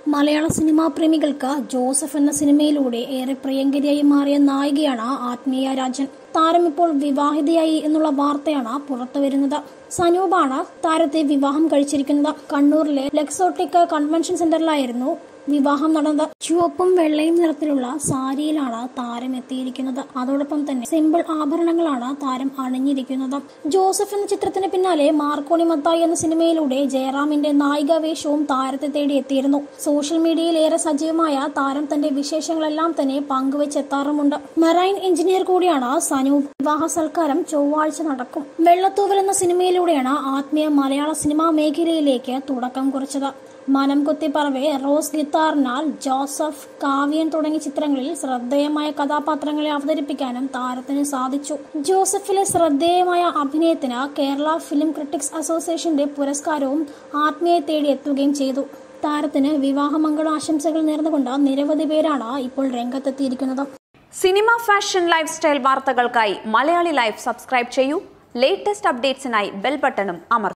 മലയാള cinema പ്രേമികൾക്ക് Joseph എന്ന സിനിമയിലൂടെ ഏറെ പ്രിയങ്കരിയായി മാറിയ നായികയാണ് ആത്മീയ രാജൻ താരം ഇപ്പോൾ വിവാഹിതയായി എന്നുള്ള വാർത്തയാണ് പുറത്തുവരുന്നത് സനൂപാണ് താരത്തെ വിവാഹം കഴിച്ചിരിക്കുന്നത് കണ്ണൂരിലെ ലെക്സോട്ടിക് കൺവെൻഷൻ സെന്ററിലായിരുന്നു വിവാഹം നടന്നത് ചുവപ്പും വെള്ളയും നിറത്തിലുള്ള സാരിയിലാണ് താരം എത്തിയിരിക്കുന്നത് അതോടൊപ്പം തന്നെ സിമ്പിൾ ആഭരണങ്ങളാണ് താരം അണിഞ്ഞിരിക്കുന്നത് ജോസഫ് എന്ന ചിത്രത്തിന് പിന്നാലെ മാർക്കോണി മത്തായി എന്ന സിനിമയിലൂടെ ജയറാമിന്റെ നായികാവേഷവും താരത്തെ തേടി എത്തിയിരുന്നു സോഷ്യൽ മീഡിയയിൽ ഏറെ സജീവമായ താരം തന്റെ വിശേഷങ്ങളെല്ലാം തന്നെ പങ്കുവെച്ചെത്താറുമുണ്ട് മെറൈൻ എഞ്ചിനീയർ കൂടിയാണ് സനൂപ് വിവാഹ സൽക്കാരം ചൊവ്വാഴ്ച നടക്കും വെള്ളത്തൂവൽ എന്ന സിനിമയിലൂടെയാണ് ആത്മീയ മലയാള സിനിമാ മേഖലയിലേക്ക് തുടക്കം കുറിച്ചത് മനം കുത്തിപ്പറവെ റോസ് ഗിത്താറിനാൽ ജോസഫ് കാവ്യൻ തുടങ്ങിയ ചിത്രങ്ങളിൽ ശ്രദ്ധേയമായ കഥാപാത്രങ്ങളെ അവതരിപ്പിക്കാനും താരത്തിന് സാധിച്ചു ജോസഫിലെ ശ്രദ്ധേയമായ അഭിനയത്തിന് കേരള ഫിലിം ക്രിട്ടിക്സ് അസോസിയേഷന്റെ പുരസ്കാരവും ആത്മീയെ തേടി എത്തുകയും ചെയ്തു താരത്തിന് വിവാഹമംഗള ആശംസകൾ നേർന്നുകൊണ്ട് നിരവധി പേരാണ് ഇപ്പോൾ രംഗത്തെത്തിയിരിക്കുന്നത് സിനിമ ഫാഷൻ ലൈഫ് സ്റ്റൈൽ വാർത്തകൾക്കായി മലയാളി ലൈഫ് സബ്സ്ക്രൈബ് ചെയ്യൂ ലേറ്റസ്റ്റ് അപ്ഡേറ്റ്സിനായി ബെൽ ബട്ടണും അമർത്തുക